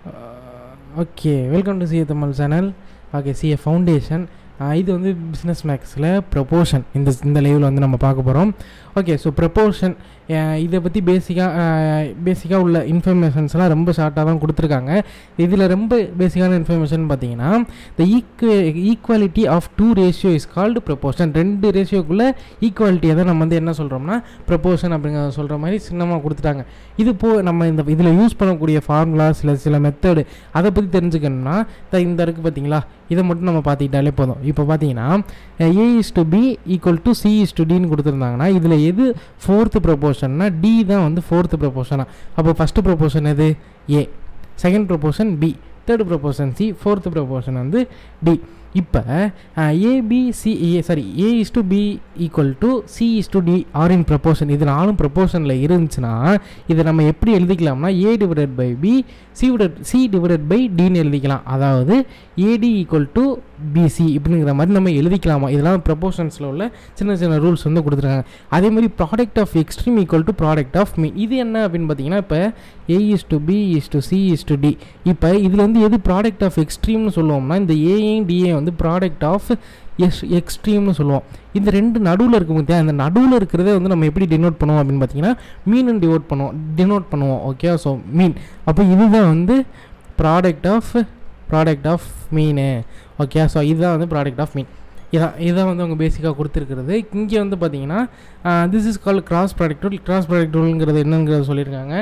okay welcome to CA Tamil channel okay CA foundation இது வந்து business மேக்ஸில் ப்ரொபோஷன் இந்த இந்த லைவில் வந்து நம்ம பார்க்க போகிறோம் ஓகே ஸோ ப்ரொபோஷன் இதை பற்றி பேசிக்காக பேசிக்காக உள்ள இன்ஃபர்மேஷன்ஸ்லாம் ரொம்ப ஷார்ட்டாக தான் கொடுத்துருக்காங்க இதில் ரொம்ப பேசிக்கான இன்ஃபர்மேஷன் பார்த்தீங்கன்னா the equal equality of two ratio is called proportion ரெண்டு ரேஷியோக்குள்ளே ஈக்குவாலிட்டியை தான் நம்ம வந்து என்ன சொல்கிறோம்னா ப்ரொபோஷன் அப்படிங்கிறத சொல்கிற மாதிரி சின்னமாக கொடுத்துட்டாங்க இது போ நம்ம இந்த இதில் யூஸ் பண்ணக்கூடிய ஃபார்முலா சில சில மெத்தடு அதை பற்றி தெரிஞ்சுக்கணும்னா த இந்த இருக்குது பார்த்தீங்களா இதை மட்டும் நம்ம பார்த்துக்கிட்டாலே போதும் இப்போ பார்த்தீங்கன்னா A is to B equal to C is to டின்னு கொடுத்துருந்தாங்கன்னா இதில் எது ஃபோர்த்து ப்ரொபோஷன்னா டி தான் வந்து ஃபோர்த்து ப்ரொபோஷனாக அப்போ ஃபஸ்ட்டு ப்ரொபோஷன் எது A second proportion B third proportion C fourth proportion வந்து டி இப்போ ABC A sorry A is to B equal to C is to D are in proportion இது நாலும் ப்ரப்போஷனில் இருந்துச்சுன்னா இதை நம்ம எப்படி எழுதிக்கலாம்னா A divided by B C divide C divided by டின்னு எழுதிக்கலாம் அதாவது ஏடி ஈக்குவல் டு பிசி இப்படிங்கிற மாதிரி நம்ம எழுதிக்கலாமா இதெல்லாம் ப்ரப்போஷன்ஸில் உள்ள சின்ன சின்ன ரூல்ஸ் வந்து கொடுத்துருக்காங்க அதே மாதிரி product of extreme equal to product of mean இது என்ன அப்படின்னு பார்த்தீங்கன்னா இப்போ A is to B is to C is to D இப்போ இதில் வந்து எது ப்ராடக்ட் ஆஃப் எக்ஸ்ட்ரீம்னு சொல்லுவோம்னா இந்த ஏயும் டிஏ வந்து ப்ராடக்ட் ஆஃப் எஸ் எக்ஸ்ட்ரீம்னு சொல்லுவோம் இந்த ரெண்டு நடுவில் இருக்கும் பார்த்தியா அந்த நடுவில் இருக்கிறத வந்து நம்ம எப்படி டினோட் பண்ணுவோம் அப்படின்னு பார்த்தீங்கன்னா மீன் டிவோட் பண்ணுவோம் டினோட் பண்ணுவோம் ஓகே ஸோ மீன் அப்போ இதுதான் வந்து product of product of mean okay so இதுதான் வந்து ப்ராடக்ட் ஆஃப் மீன் இதான் இதான் வந்து அவங்க பேசிக்காக கொடுத்துருக்கிறது இங்கே வந்து பார்த்தீங்கன்னா this is call cross product rule cross product ரூலுங்கிறது என்னங்கிறத சொல்லியிருக்காங்க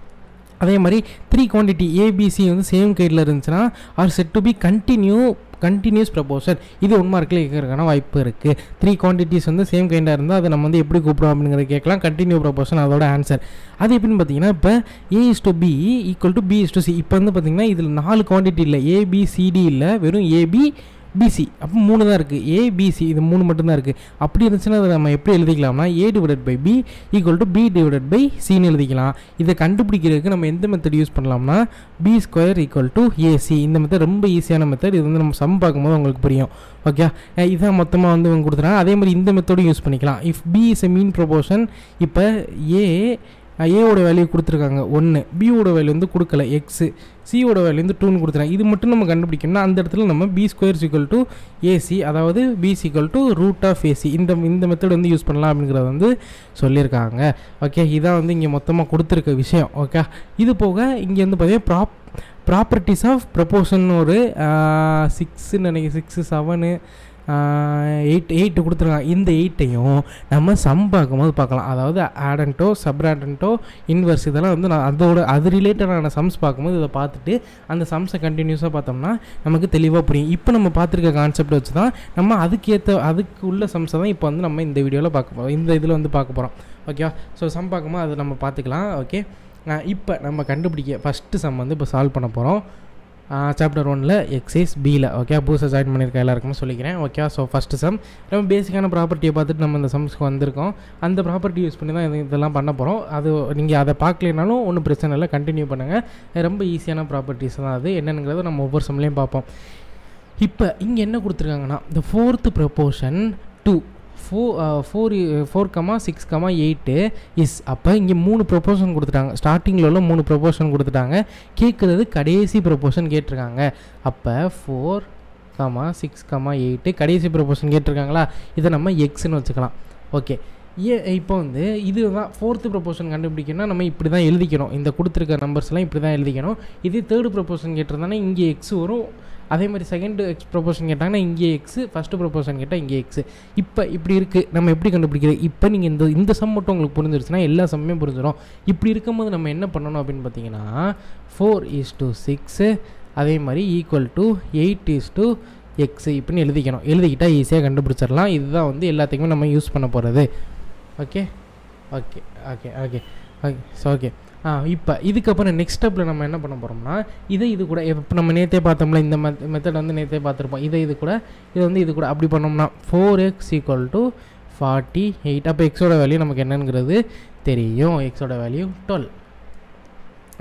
அதே மாதிரி த்ரீ குவான்டிட்டி ஏபிசி வந்து சேம் கைடில் இருந்துச்சுன்னா are said to be continue continuous proportion இது ஒன் மார்க்கில் கேட்கறதுக்கான வாய்ப்பு இருக்குது த்ரீ குவான்டிட்டிஸ் வந்து சேம் கைண்டாக இருந்தால் அதை நம்ம வந்து எப்படி கூப்பிடுவோம் அப்படிங்கிறத கேட்கலாம் கண்டினியூ ப்ரப்போசல் அதோட ஆன்சர் அது எப்படின்னு பார்த்தீங்கன்னா இப்போ A is to B equal to B is to C இப்போ வந்து பார்த்தீங்கன்னா இதில் நாலு குவான்டிட்டி இல்லை ஏபிசிடி இல்லை வெறும் ஏபி பிசி அப்போ மூணு தான் இருக்குது ஏபிசி இது மூணு மட்டும்தான் இருக்குது அப்படி இருந்துச்சுன்னா அதை நம்ம எப்படி எழுதிக்கலாம்னா A divided by B equal to B divided by சின்னு எழுதிக்கலாம் இதை கண்டுபிடிக்கிறதுக்கு நம்ம எந்த மெத்தட் யூஸ் பண்ணலாம்னா B square equal to AC இந்த மெத்தட் ரொம்ப ஈஸியான மெத்தட் இது வந்து நம்ம சம் பார்க்கும்போது உங்களுக்கு புரியும் ஓகே இதான் மொத்தமாக வந்து இவங்க கொடுத்துறாங்க அதே மாதிரி இந்த மெத்தடும் யூஸ் பண்ணிக்கலாம் if B is a mean proportion இப்போ ஏ ஏவோட வேல்யூ கொடுத்துருக்காங்க ஒன்று பியோட வேல்யூ வந்து கொடுக்கல எக்ஸு சியோட வேல்யூ வந்து டூன்னு கொடுத்துறாங்க இது மட்டும் நம்ம கண்டுபிடிக்கணும்னா அந்த இடத்துல நம்ம B square equal to AC அதாவது B equal to root of AC இந்த இந்த மெத்தட் வந்து யூஸ் பண்ணலாம் அப்படிங்கிறத வந்து சொல்லியிருக்காங்க ஓகே இதான் வந்து இங்கே மொத்தமாக கொடுத்துருக்க விஷயம் ஓகே இது போக இங்கே வந்து பார்த்தீங்கன்னா ப்ராப் ப்ராப்பர்ட்டிஸ் ஆஃப் ப்ரப்போஷன் ஒரு சிக்ஸுன்னு நினைக்கிறேன் சிக்ஸு செவனு எயிட் எயிட்டு கொடுத்துருக்காங்க இந்த எயிட்டையும் நம்ம சம் பார்க்கும்போது பார்க்கலாம் அதாவது ஆடன்ட்டோ சப்ராடன்ட்டோ இன்வர்ஸ் இதெல்லாம் வந்து நான் அதோட அது ரிலேட்டடான சம்ஸ் பார்க்கும்போது இதை பார்த்துட்டு அந்த சம்ஸை கண்டினியூஸாக பார்த்தோம்னா நமக்கு தெளிவாக புரியும் இப்போ நம்ம பார்த்துருக்க கான்செப்ட் வச்சு தான் நம்ம அதுக்கேற்ற அதுக்கு உள்ள சம்ஸை தான் இப்போ வந்து நம்ம இந்த வீடியோவில் பார்க்க போகிறோம் இந்த இதில் வந்து பார்க்க போகிறோம் ஓகேவா ஸோ சம் பார்க்கும்போது அதை நம்ம பார்த்துக்கலாம் ஓகே இப்போ நம்ம கண்டுபிடிக்க ஃபஸ்ட்டு சம் வந்து இப்போ சால்வ் பண்ண போகிறோம் சாப்டர் ஒனில் எக்ஸைஸ் பியில் ஓகே புதுசாக ஜாயின் பண்ணியிருக்க எல்லாருக்குமே சொல்லிக்கிறேன் ஓகே ஸோ ஃபஸ்ட்டு சம் ரொம்ப பேசிக்கான ப்ராப்பர்ட்டியை பார்த்துட்டு நம்ம இந்த சம்ஸ்க்கு வந்திருக்கோம் அந்த ப்ராப்பர்ட்டி யூஸ் பண்ணி தான் இது இதெல்லாம் பண்ண போகிறோம் அது நீங்கள் அதை பார்க்கலனாலும் ஒன்றும் பிரச்சனை இல்லை கண்டினியூ பண்ணுங்கள் ரொம்ப ஈஸியான ப்ராப்பர்ட்டிஸ் தான் அது என்னங்கிறத நம்ம ஒவ்வொரு சம்லேயும் பார்ப்போம் இப்போ இங்கே என்ன கொடுத்துருக்காங்கன்னா இந்த fourth proportion to four four four comma six comma eight is அப்போ இங்கே மூணு ப்ரொப்போஷன் கொடுத்துட்டாங்க ஸ்டார்டிங்கில் உள்ள மூணு ப்ரொப்போஷன் கொடுத்துட்டாங்க கேட்குறது கடைசி ப்ரொப்போஷன் கேட்டிருக்காங்க அப்போ four comma six comma eight கடைசி ப்ரொப்போஷன் கேட்டிருக்காங்களா இதை நம்ம எக்ஸ்ன்னு வச்சுக்கலாம் ஓகே ஏ இப்போ வந்து இது தான் ஃபோர்த்து ப்ரொப்போஷன் கண்டுபிடிக்கணும்னா நம்ம இப்படி தான் எழுதிக்கணும் இந்த கொடுத்துருக்க நம்பர்ஸ்லாம் இப்படி தான் எழுதிக்கணும் இதே தேர்டு ப்ரொப்போஷன் கேட்டிருந்தாங்கன்னா இங்கே எக்ஸ் வரும் அதே மாதிரி செகண்டு எக்ஸ் ப்ரொப்போஷன் கேட்டாங்கன்னா இங்கே எக்ஸு ஃபஸ்ட்டு ப்ரொப்போஷன் கேட்டால் இங்கே எக்ஸு இப்போ இப்படி இருக்குது நம்ம எப்படி கண்டுபிடிக்கிறது இப்போ நீங்கள் இந்த இந்த சம் மட்டும் உங்களுக்கு புரிஞ்சிருச்சுன்னா எல்லா சம்மே புரிஞ்சிடும் இப்படி இருக்கும்போது நம்ம என்ன பண்ணணும் அப்படின்னு பார்த்தீங்கன்னா ஃபோர் இஸ் டு சிக்ஸு அதே மாதிரி equal to eight is to X இப்படின்னு எழுதிக்கணும் எழுதிக்கிட்டால் ஈஸியாக கண்டுபிடிச்சிடலாம் இதுதான் வந்து எல்லாத்துக்குமே நம்ம யூஸ் பண்ண போகிறது okay okay okay okay okay so okay ஆ இப்போ இதுக்கப்புறம் நெக்ஸ்ட் ஸ்டெப்பில் நம்ம என்ன பண்ண போகிறோம்னா இதை இது கூட இப்போ நம்ம நேற்றே பார்த்தோம்ல இந்த மெத் மெத்தட் வந்து நேற்றே பார்த்துருப்போம் இதை இது கூட இது வந்து இது கூட அப்படி பண்ணோம்னா four X equal to forty eight அப்போ எக்ஸோட வேல்யூ நமக்கு என்னங்கிறது தெரியும் எக்ஸோட வேல்யூ டுவெல்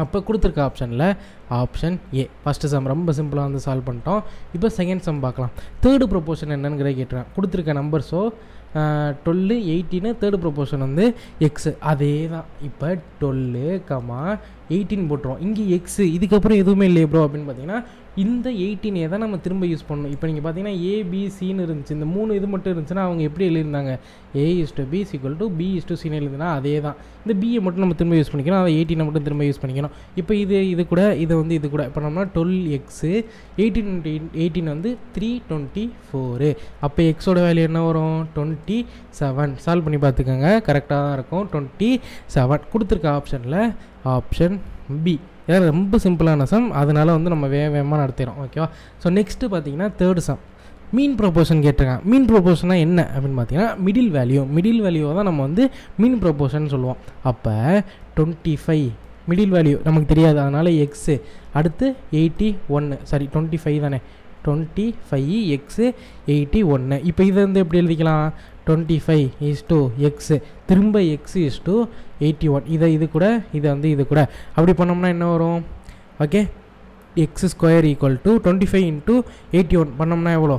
அப்போ கொடுத்துருக்க ஆப்ஷனில் ஆப்ஷன் ஏ ஃபஸ்ட்டு சம் ரொம்ப சிம்பிளாக வந்து சால்வ் பண்ணிட்டோம் இப்போ செகண்ட் சம் பார்க்கலாம் தேர்டு ப்ரொப்போஷன் என்னங்கிறத கேட்டுறேன் கொடுத்துருக்க நம்பர்ஸோ டுவெல்லு எயிட்டீனு தேர்டு ப்ரொப்போஷன் வந்து எக்ஸு அதே தான் இப்போ டுவெல்லு கமா எயிட்டீன் போட்டுருவோம் இங்கே எக்ஸு இதுக்கப்புறம் எதுவுமே இல்லையே ப்ரோ அப்படின்னு பார்த்தீங்கன்னா இந்த எயிட்டீனே தான் நம்ம திரும்ப யூஸ் பண்ணணும் இப்போ நீங்கள் பார்த்தீங்கன்னா ஏபிசின்னு இருந்துச்சு இந்த மூணு இது மட்டும் இருந்துச்சுன்னா அவங்க எப்படி எழுதியிருந்தாங்க A is to B equal to B is to சின்னு எழுதுனா அதே தான் இந்த பியை மட்டும் நம்ம திரும்ப யூஸ் பண்ணிக்கணும் அதை எயிட்டீனை மட்டும் திரும்ப யூஸ் பண்ணிக்கணும் இப்போ இது இது கூட இது வந்து இது கூட இப்போ நம்ம டுவெல் எக்ஸு எயிட்டீன் எயிட்டீன் வந்து த்ரீ டுவெண்ட்டி ஃபோரு அப்போ எக்ஸோட வேல்யூ என்ன வரும் டுவெண்ட்டி செவன் சால்வ் பண்ணி பார்த்துக்கோங்க கரெக்டாக தான் இருக்கும் டுவெண்ட்டி செவன் கொடுத்துருக்க ஆப்ஷனில் ஆப்ஷன் பி ஏன்னா ரொம்ப சிம்பிளான சம் அதனால வந்து நம்ம வேக வேகமாக நடத்திடுறோம் ஓகேவா ஸோ நெக்ஸ்ட்டு பார்த்தீங்கன்னா தேர்டு சம் மீன் ப்ரொபோஷன் கேட்டிருக்காங்க மீன் ப்ரொபோஷனா என்ன அப்படின்னு பார்த்தீங்கன்னா மிடில் வேல்யூ மிடில் வேல்யூவை தான் நம்ம வந்து மீன் ப்ரொபோஷன் சொல்லுவோம் அப்போ டுவெண்ட்டி ஃபைவ் மிடில் வேல்யூ நமக்கு தெரியாது அதனால் எக்ஸு அடுத்து எயிட்டி ஒன்று சாரி டுவெண்ட்டி ஃபைவ் தானே டுவெண்ட்டி ஃபைவ் எக்ஸு எயிட்டி ஒன்று இப்போ இதை வந்து எப்படி எழுதிக்கலாம் twenty five is to X திரும்ப X is to eighty one இதை இது கூட இதை வந்து இது கூட அப்படி பண்ணோம்னா என்ன வரும் okay X square equal to twenty five into eighty one பண்ணோம்னா எவ்வளோ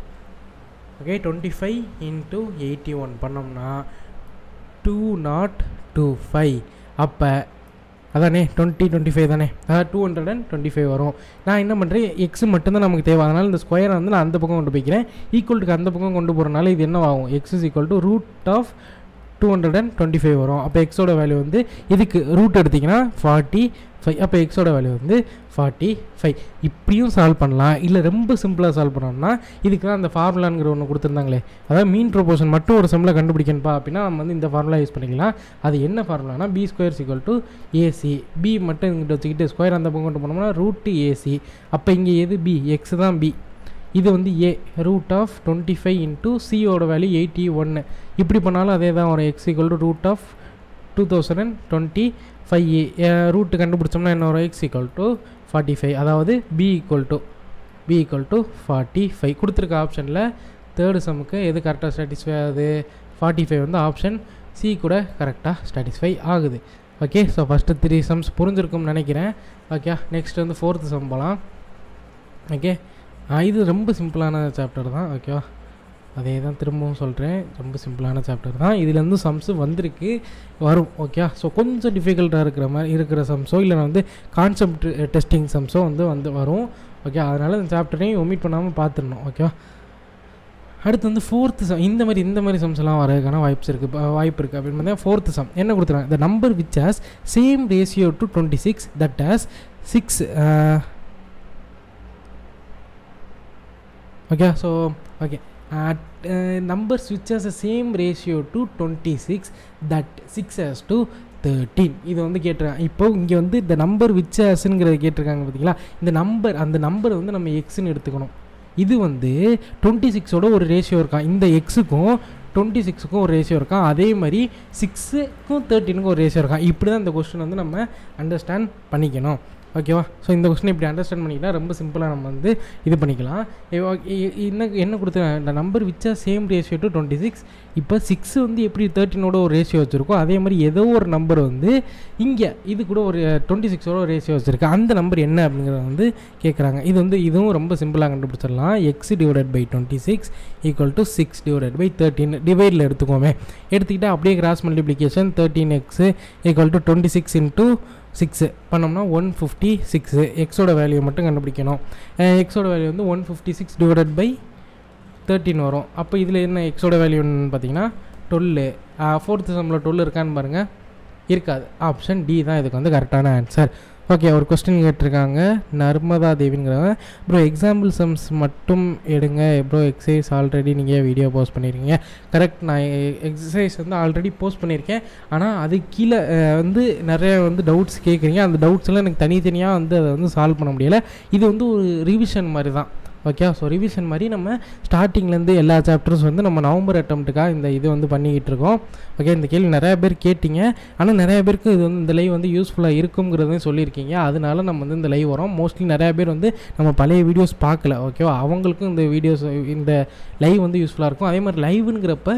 okay twenty five into eighty one பண்ணோம்னா டூ நாட் டூ ஃபைவ் அப்போ அதானே டுவெண்ட்டி டுவெண்ட்டி ஃபைவ் தானே அதாவது two hundred and twenty five வரும் நான் என்ன பண்ணுறேன் எக்ஸ் மட்டும்தான் நமக்கு தேவை அதனால் இந்த ஸ்கொயரை வந்து நான் அந்த பக்கம் கொண்டு போய்க்கிறேன் ஈக்குவல்ட்டுக்கு அந்த பக்கம் கொண்டு போகிறனால இது என்ன ஆகும் X is equal to root of two hundred and twenty five வரும் அப்போ எக்ஸோட வேல்யூ வந்து இதுக்கு ரூட் எடுத்திங்கன்னா ஃபார்ட்டி ஃபைவ் அப்போ எக்ஸோட வேல்யூ வந்து ஃபார்ட்டி ஃபைவ் இப்படியும் சால்வ் பண்ணலாம் இல்லை ரொம்ப சிம்பிளாக சால்வ் பண்ணோம்னா இதுக்கு தான் அந்த ஃபார்முலாங்கிற ஒன்று கொடுத்துருந்தாங்களே அதாவது மீன் ப்ரொபோஷன் மட்டும் ஒரு செம்மில் கண்டுபிடிக்கணும்ப்பா அப்படின்னா நம்ம வந்து இந்த ஃபார்முலா யூஸ் பண்ணிக்கலாம் அது என்ன ஃபார்முலானா B square equal to AC B மட்டும் இங்கிட்ட வச்சுக்கிட்டு ஸ்கொயர் அந்த பக்கம் கொண்டு போனோம்னா ரூட்டு ஏசி அப்போ இங்கே எது பி எக்ஸ் தான் பி இது வந்து ஏ root of twenty five into சியோட வேல்யூ எயிட்டி ஒன்று இப்படி பண்ணாலும் அதே தான் வரும் X equal to root of two thousand and twenty five ஏ ரூட்டு கண்டுபிடிச்சோம்னா என்ன வரும் X equal to forty five அதாவது B equal to B equal to forty five கொடுத்துருக்க ஆப்ஷனில் தேர்டு சம்முக்கு எது கரெக்டாக சாட்டிஸ்ஃபை ஆகுது ஃபார்ட்டி ஃபைவ் வந்து ஆப்ஷன் சி கூட கரெக்டாக சாட்டிஸ்ஃபை ஆகுது okay so first three sums புரிஞ்சிருக்கும்னு நினைக்கிறேன் ஓகே நெக்ஸ்ட் வந்து ஃபோர்த்து சம் போகலாம் ஓகே இது ரொம்ப சிம்பிளான சாப்டர் தான் ஓகேவா அதே தான் திரும்பவும் சொல்கிறேன் ரொம்ப சிம்பிளான சாப்டர் தான் இதுலேருந்து சம்ஸு வந்திருக்கு வரும் ஓகே ஸோ கொஞ்சம் டிஃபிகல்ட்டாக இருக்கிற மாதிரி இருக்கிற சம்ஸோ இல்லை வந்து கான்செப்ட் டெஸ்டிங் சம்ஸோ வந்து வந்து வரும் ஓகே அதனால் இந்த சாப்டரையும் ஒமிட் பண்ணாமல் பார்த்துடணும் ஓகேவா அடுத்து வந்து ஃபோர்த்து சம் இந்த மாதிரி இந்த மாதிரி சம்ஸ் எல்லாம் வரதுக்கான வாய்ப்ஸ் இருக்குது வாய்ப்பு இருக்குது அப்படின்னு பார்த்தா ஃபோர்த்து சம் என்ன கொடுத்துருக்காங்க the number which has same ratio to twenty six that has six okay so okay numbers which has a same ratio to twenty six that six has to thirteen இது வந்து கேட்டிருக்காங்க இப்போ இங்கே வந்து இந்த number which ஹாஸ்ங்கிறத கேட்டிருக்காங்க பார்த்தீங்களா இந்த நம்பர் அந்த நம்பர் வந்து நம்ம எக்ஸ்ன்னு எடுத்துக்கணும் இது வந்து டுவெண்ட்டி சிக்ஸோட ஒரு ரேஷியோ இருக்கான் இந்த எக்ஸுக்கும் டுவெண்ட்டி சிக்ஸுக்கும் ஒரு ரேஷியோ இருக்கான் அதே மாதிரி சிக்ஸுக்கும் தேர்ட்டினுக்கும் ஒரு ரேஷியோ இருக்கான் இப்படி தான் இந்த கொஸ்டின் வந்து நம்ம அண்டர்ஸ்டாண்ட் பண்ணிக்கணும் ஓகேவா ஸோ இந்த கொஸ்டின் இப்படி அண்டர்ஸ்டாண்ட் பண்ணிக்கிட்டா ரொம்ப சிம்பிளாக நம்ம வந்து இது பண்ணிக்கலாம் என்ன என்ன கொடுத்த இந்த நம்பர் விச்சா same ratio to twenty six இப்போ சிக்ஸ் வந்து எப்படி தேர்ட்டினோட ஒரு ரேஷியோ வச்சுருக்கோ அதே மாதிரி ஏதோ ஒரு நம்பர் வந்து இங்கே இது கூட ஒரு டுவெண்ட்டி சிக்ஸோட ஒரு ரேஷியோ வச்சுருக்கு அந்த நம்பர் என்ன அப்படிங்கிறத வந்து கேட்குறாங்க இது வந்து இதுவும் ரொம்ப சிம்பிளாக கண்டுபிடிச்சிடலாம் X divided by twenty six equal to six divided by thirteen டிவைடில் எடுத்துக்கோமே எடுத்துக்கிட்டால் அப்படியே cross multiplication thirteen X equal to twenty six into six பண்ணோம்னா ஒன் ஃபிஃப்டி சிக்ஸு எக்ஸோட வேல்யூ மட்டும் கண்டுபிடிக்கணும் எக்ஸோட வேல்யூ வந்து one fifty six divided by thirteen வரும் அப்போ இதில் என்ன எக்ஸோட வேல்யூன்னு பார்த்தீங்கன்னா டுவெல்லு ஃபோர்த்து சம்மில் டுவெல் இருக்கான்னு பாருங்கள் இருக்காது ஆப்ஷன் டி தான் இதுக்கு வந்து கரெக்டான ஆன்சர் ஓகே ஒரு கொஸ்டின் கேட்டிருக்காங்க நர்மதா தேவிங்கிறவங்க ப்ரோ எக்ஸாம்பிள் சம்ஸ் மட்டும் எடுங்க ப்ரோ எக்ஸசைஸ் ஆல்ரெடி நீங்கள் வீடியோ போஸ்ட் பண்ணியிருக்கீங்க கரெக்ட் நான் எக்ஸசைஸ் வந்து ஆல்ரெடி போஸ்ட் பண்ணியிருக்கேன் ஆனால் அது கீழே வந்து நிறைய வந்து டவுட்ஸ் கேட்குறீங்க அந்த டவுட்ஸ் எல்லாம் எனக்கு தனித்தனியாக வந்து அதை வந்து சால்வ் பண்ண முடியலை இது வந்து ஒரு ரிவிஷன் மாதிரி தான் ஓகே ஸோ ரிவிஷன் மாதிரி நம்ம ஸ்டார்டிங்லேருந்து எல்லா சாப்டர்ஸ் வந்து நம்ம நவம்பர் அட்டம்ப்ட்டுக்காக இந்த இது வந்து பண்ணிக்கிட்டு இருக்கோம் ஓகே இந்த கேள்வி நிறையா பேர் கேட்டிங்க ஆனால் நிறைய பேருக்கு இது வந்து இந்த லைவ் வந்து யூஸ்ஃபுல்லாக இருக்குங்கிறதையும் சொல்லியிருக்கீங்க அதனால நம்ம வந்து இந்த லைவ் வரோம் மோஸ்ட்லி நிறையா பேர் வந்து நம்ம பழைய வீடியோஸ் பார்க்கல ஓகேவா அவங்களுக்கும் இந்த வீடியோஸ் இந்த லைவ் வந்து யூஸ்ஃபுல்லாக இருக்கும் அதே மாதிரி லைவுங்கிறப்ப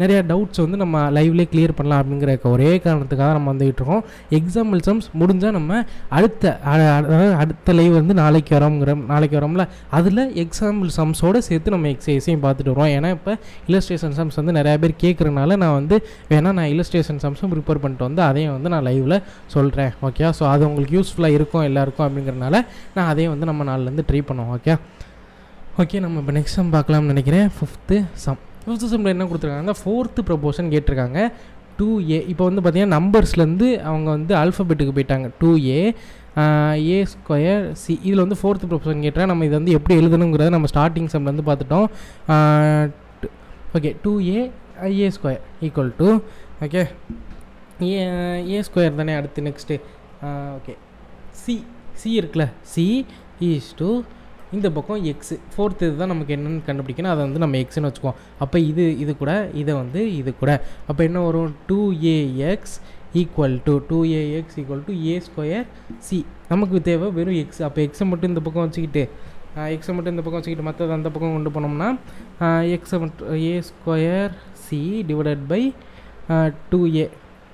நிறைய டவுட்ஸ் வந்து நம்ம லைவ்லேயே கிளியர் பண்ணலாம் அப்படிங்கிற ஒரே காரணத்துக்காக நம்ம வந்துகிட்டு இருக்கோம் எக்ஸாம்பிள் சம்ஸ் முடிஞ்சால் நம்ம அடுத்த அ- அதாவது அடுத்த லைவ் வந்து நாளைக்கு வரோங்கிற நாளைக்கு வரோம்ல அதில் எக்ஸாம்பிள் சம்ஸோடு சேர்த்து நம்ம எக்ஸசைஸையும் பார்த்துட்டு வரோம் ஏன்னா இப்போ இல்லஸ்ட்ரேஷன் சம்ஸ் வந்து நிறைய பேர் கேட்குறனால நான் வந்து வேணால் நான் இல்லஸ்ட்ரேஷன் சம்ஸும் ப்ரிப்பேர் பண்ணிட்டு வந்து அதையும் வந்து நான் லைவில் சொல்கிறேன் ஓகே ஸோ அது உங்களுக்கு யூஸ்ஃபுல்லாக இருக்கும் எல்லாருக்கும் அப்படிங்கிறனால நான் அதையும் வந்து நம்ம நாளிலேருந்து ட்ரை பண்ணுவோம் ஓகே ஓகே நம்ம இப்போ நெக்ஸ்ட் சம் பார்க்கலாம்னு நினைக்கிறேன் ஃபிஃப்த்து சம் ஃபிஃப்த்து சம்மில் என்ன கொடுத்துருக்காங்க ஃபோர்த்து ப்ரொபோஷன் கேட்டிருக்காங்க டூ ஏ இப்போ வந்து பார்த்தீங்கன்னா நம்பர்ஸ்லேருந்து அவங்க வந்து ஆல்ஃபபெட்டுக்கு போயிட்டாங்க two A A square C இதில் வந்து ஃபோர்த்து ப்ரொபோஷன் கேட்டால் நம்ம இதை வந்து எப்படி எழுதணுங்கிறத நம்ம ஸ்டார்டிங் சம்லேருந்து பார்த்துட்டோம் okay two A A square equal to okay A A square தானே அடுத்து நெக்ஸ்ட்டு ஓகே சி சி இருக்குல்ல சி ஈஸ் டு இந்த பக்கம் எக்ஸு ஃபோர்த்து இது தான் நமக்கு என்னென்னு கண்டுபிடிக்கணும் அதை வந்து நம்ம எக்ஸ்னு வச்சுக்குவோம் அப்போ இது இது கூட இதை வந்து இது கூட அப்போ என்ன வரும் two AX equal to two AX equal to A square C நமக்கு தேவை வெறும் எக்ஸ் அப்போ எக்ஸை மட்டும் இந்த பக்கம் வச்சுக்கிட்டு எக்ஸை மட்டும் இந்த பக்கம் வச்சுக்கிட்டு மற்றது அந்த பக்கம் கொண்டு போனோம்னா எக்ஸை மட்டும் A square C divided by two A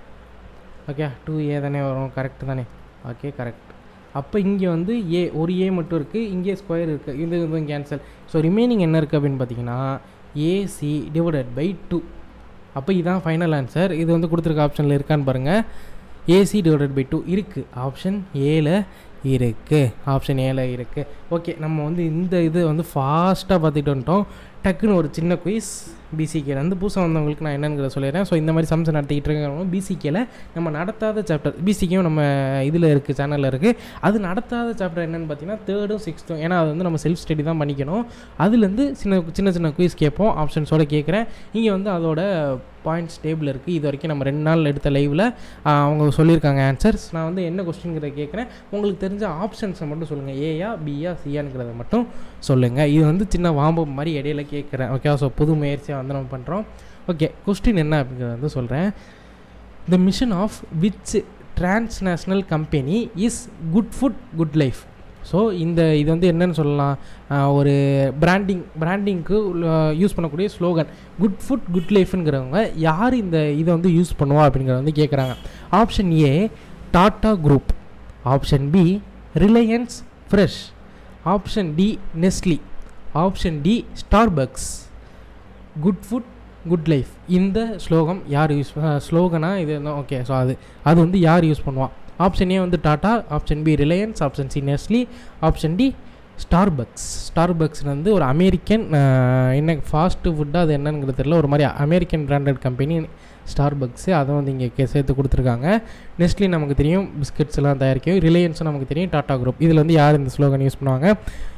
okay two A தானே வரும் கரெக்டு தானே ஓகே கரெக்ட் அப்போ இங்கே வந்து ஏ ஒரு ஏ மட்டும் இருக்குது இங்கே ஸ்கொயர் இருக்குது இது இதுவும் கேன்சல் ஸோ ரிமைனிங் என்ன இருக்குது அப்படின்னு பார்த்தீங்கன்னா ஏசி டிவைடட் பை டூ அப்போ இதான் ஃபைனல் ஆன்சர் இது வந்து கொடுத்துருக்க ஆப்ஷனில் இருக்கான்னு பாருங்கள் ஏசி டிவைடட் பை டூ இருக்குது ஆப்ஷன் ஏல இருக்குது ஆப்ஷன் ஏல இருக்குது ஓகே நம்ம வந்து இந்த இது வந்து ஃபாஸ்ட்டாக பார்த்துட்டு வந்துட்டோம் டக்குன்னு ஒரு சின்ன குயிஸ் பிசிகேல வந்து புதுசாக வந்தவங்களுக்கு நான் என்னங்கிறத சொல்லிடுறேன் ஸோ இந்த மாதிரி சம்ஸ் நடத்திக்கிட்டு இருக்கிறவங்க பிசிகேல நம்ம நடத்தாத சாப்டர் பிசிகேயும் நம்ம இதில் இருக்குது சேனலில் இருக்குது அது நடத்தாத சாப்டர் என்னென்னு பார்த்தீங்கன்னா தேர்டும் சிக்ஸ்த்தும் ஏன்னா அது வந்து நம்ம செல்ஃப் ஸ்டடி தான் பண்ணிக்கணும் அதுலேருந்து சின்ன சின்ன சின்ன குயிஸ் கேட்போம் ஆப்ஷன்ஸோட கேட்குறேன் இங்கே வந்து அதோட பாயிண்ட்ஸ் டேபிள் இருக்குது இது வரைக்கும் நம்ம ரெண்டு நாள் எடுத்த லைவில் அவங்க சொல்லியிருக்காங்க ஆன்சர்ஸ் நான் வந்து என்ன கொஸ்டின்கிறத கேட்குறேன் உங்களுக்கு தெரிஞ்ச ஆப்ஷன்ஸை மட்டும் சொல்லுங்கள் ஏயா பியா சியாங்கிறத மட்டும் சொல்லுங்கள் இது வந்து சின்ன வாம்பு மாதிரி இடையில கேட்குறேன் ஓகே ஸோ புது முயற்சியாக வந்து நம்ம பண்ணுறோம் ஓகே கொஸ்டின் என்ன அப்படிங்கிறத வந்து சொல்கிறேன் the mission of which டிரான்ஸ்நேஷ்னல் company is good food good life so இந்த இது வந்து என்னன்னு சொல்லலாம் ஆஹ் ஒரு பிராண்டிங் பிராண்டிங்க்கு யூஸ் பண்ணக்கூடிய ஸ்லோகன் குட் ஃபுட் குட் லைஃப்ங்கிறவங்க யார் இந்த இதை வந்து யூஸ் பண்ணுவா அப்படிங்கிறத வந்து கேட்குறாங்க option A tata group option B Reliance fresh option D Nestlé option D Starbucks good food good life இந்த ஸ்லோகம் யார் யூஸ் ஸ்லோகனா இது ஓகே ஸோ அது அது வந்து யார் யூஸ் பண்ணுவா ஆப்ஷன் ஏ வந்து Tata option B Reliance option C Nestle option D Starbucks Starbucks வந்து ஒரு அமெரிக்கன் என்ன ஃபாஸ்ட்டு ஃபுட்டாக அது என்னங்கிறது தெரியல ஒரு மாதிரி அமெரிக்கன் பிராண்டட் கம்பெனி ஸ்டார்பக்ஸு அதை வந்து இங்கே சேர்த்து கொடுத்துருக்காங்க நெஸ்ட்லி நமக்கு தெரியும் பிஸ்கட்ஸ் எல்லாம் தயாரிக்கும் ரிலையன்ஸும் நமக்கு தெரியும் டாட்டா குரூப் இதில் வந்து யார் இந்த ஸ்லோகன் யூஸ் பண்ணுவாங்க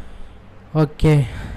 ஓகே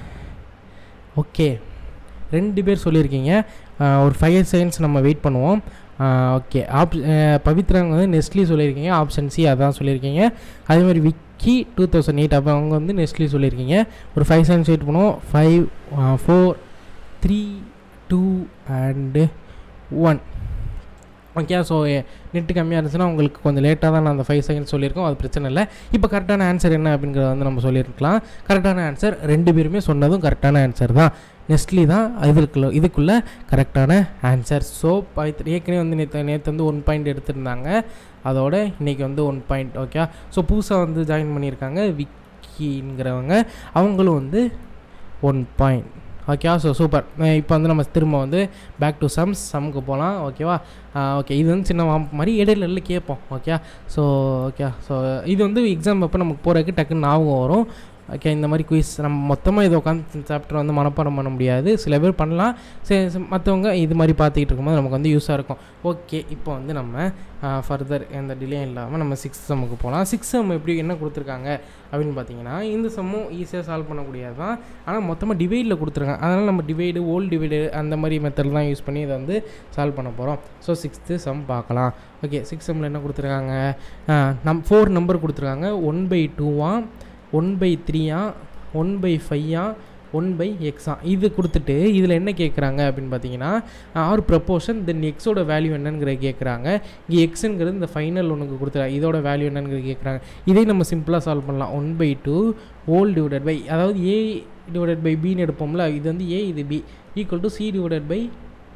ஓகே ரெண்டு பேர் சொல்லியிருக்கீங்க ஆஹ் ஒரு ஃபைவ் செகண்ட்ஸ் நம்ம வெயிட் பண்ணுவோம் ஓகே ஆப் பவித்ராங்க வந்து நெஸ்ட்லி சொல்லியிருக்கீங்க ஆப்ஷன் சி அதான் சொல்லியிருக்கீங்க அதே மாதிரி விக்கி டூ தௌசண்ட் எயிட் அப்போ அவங்க வந்து நெஸ்ட்லி சொல்லியிருக்கீங்க ஒரு ஃபைவ் செகண்ட்ஸ் வெயிட் பண்ணுவோம் five four three two and one okay so net கம்மியாக இருந்துச்சுன்னா உங்களுக்கு கொஞ்சம் லேட்டாக தான் நான் அந்த ஃபைவ் செகண்ட்ஸ் சொல்லியிருக்கோம் அது பிரச்சனை இல்லை இப்போ கரெக்டான ஆன்சர் என்ன அப்படிங்கிறத வந்து நம்ம சொல்லியிருக்கலாம் கரெக்டான ஆன்சர் ரெண்டு பேருமே சொன்னதும் கரெக்டான ஆன்சர் தான் நெஸ்ட்லி தான் இதுக்குள்ள இதுக்குள்ளே கரெக்டான ஆன்சர் ஸோ ஏற்கனவே வந்து நேற்று நேற்று வந்து ஒன் பாயிண்ட் எடுத்திருந்தாங்க அதோட இன்றைக்கி வந்து ஒன் பாயிண்ட் ஓகே ஸோ புதுசாக வந்து ஜாயின் பண்ணியிருக்காங்க விக்கிங்கிறவங்க அவங்களும் வந்து one point okay so super இப்போ வந்து நம்ம திரும்ப வந்து பேக் டு சம்ஸ் சம்முக்கு போகலாம் ஓகேவா ஓகே இது வந்து சின்ன வாம்ப் மாதிரி இடையில இடையில கேட்போம் ஓகே ஸோ ஓகே ஸோ இது வந்து எக்ஸாம் அப்போ நமக்கு போகிறதுக்கு டக்குன்னு ஞாபகம் வரும் ஓகே இந்த மாதிரி குயிஸ் நம்ம மொத்தமாக இதை உட்காந்து சாப்டர் வந்து மனப்பாடம் பண்ண முடியாது சில பேர் பண்ணலாம் சரி மற்றவங்க இது மாதிரி பார்த்துக்கிட்டு இருக்கும்போது நமக்கு வந்து யூஸாக இருக்கும் ஓகே இப்போ வந்து நம்ம ஃபர்தர் எந்த டிலே இல்லாமல் நம்ம சிக்ஸ் செம்முக்கு போகலாம் சிக்ஸ் செம் எப்படி என்ன கொடுத்துருக்காங்க அப்படின்னு பார்த்தீங்கன்னா இந்த செம்மும் ஈஸியாக சால்வ் பண்ணக்கூடியது தான் ஆனால் மொத்தமாக டிவைடில் கொடுத்துருக்காங்க அதனால் நம்ம டிவைடு ஓல்டு டிவைடு அந்த மாதிரி மெத்தட் தான் யூஸ் பண்ணி இதை வந்து சால்வ் பண்ண போகிறோம் ஸோ சிக்ஸ்த்து சம் பார்க்கலாம் ஓகே சிக்ஸ் செம்மில் என்ன கொடுத்துருக்காங்க நம் ஃபோர் நம்பர் கொடுத்துருக்காங்க ஒன் பை டூவா ஒன் பை த்ரீயா ஒன் பை ஃபையா ஒன் பை எக்ஸா இது கொடுத்துட்டு இதில் என்ன கேட்குறாங்க அப்படின்னு பார்த்தீங்கன்னா ஆர் ப்ரப்போர்ஷன் தென் எக்ஸோட வேல்யூ என்னங்கிறத கேட்குறாங்க இங்கே எக்ஸுங்கிறது இந்த ஃபைனல் ஒன்றுக்கு கொடுத்துருக்காங்க இதோட வேல்யூ என்னங்கிறது கேட்குறாங்க இதே நம்ம சிம்பிளாக சால்வ் பண்ணலாம் one by two whole divided by அதாவது ஏ டிவைடட் பை பின்னு எடுப்போம்ல இது வந்து ஏ இது B equal to C divided by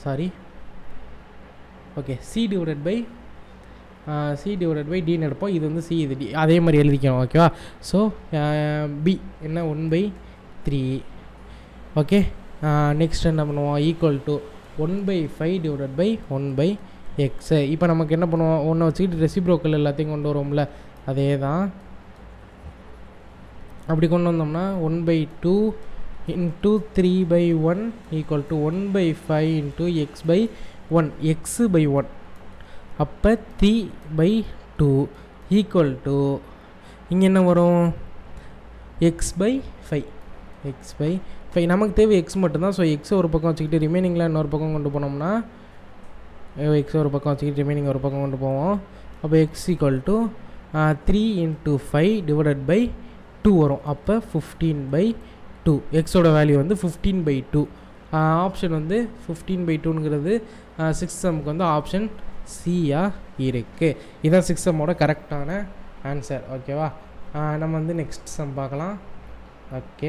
sorry okay C divided by C divided by டின்னு எடுப்போம் இது வந்து சி இது டி அதே மாதிரி எழுதிக்கணும் ஓகேவா ஸோ பி என்ன one by three okay next என்ன பண்ணுவோம் equal to one by five divided by one by X இப்போ நமக்கு என்ன பண்ணுவோம் ஒன்றை வச்சுக்கிட்டு ரெசிப்ரோக்கல் எல்லாத்தையும் கொண்டு வருவோம்ல அதே தான் அப்படி கொண்டு வந்தோம்னா one by two into three by one equal to one by five into X by one X by one அப்போ three by two equal to இங்கே என்ன வரும் X by five X by five நமக்கு தேவை எக்ஸ் மட்டும்தான் so எக்ஸை ஒரு பக்கம் வச்சுக்கிட்டு ரிமைனிங்லாம் இன்னொரு பக்கம் கொண்டு போனோம்னா எக்ஸ் ஒரு பக்கம் வச்சுக்கிட்டு ரிமைனிங் ஒரு பக்கம் கொண்டு போவோம் அப்போ X equal to three into five divided by two வரும் அப்போ ஃபிஃப்டீன் பை டூ எக்ஸோட வேல்யூ வந்து ஃபிஃப்டீன் பை டூ ஆப்ஷன் வந்து ஃபிஃப்டீன் பை டூங்கிறது சிக்ஸ் சம்முக்கு வந்து ஆப்ஷன் சியாக இருக்குது இதான் சிக்ஸ் சம்மோட கரெக்டான ஆன்சர் ஓகேவா நம்ம வந்து நெக்ஸ்ட் சம் பார்க்கலாம் ஓகே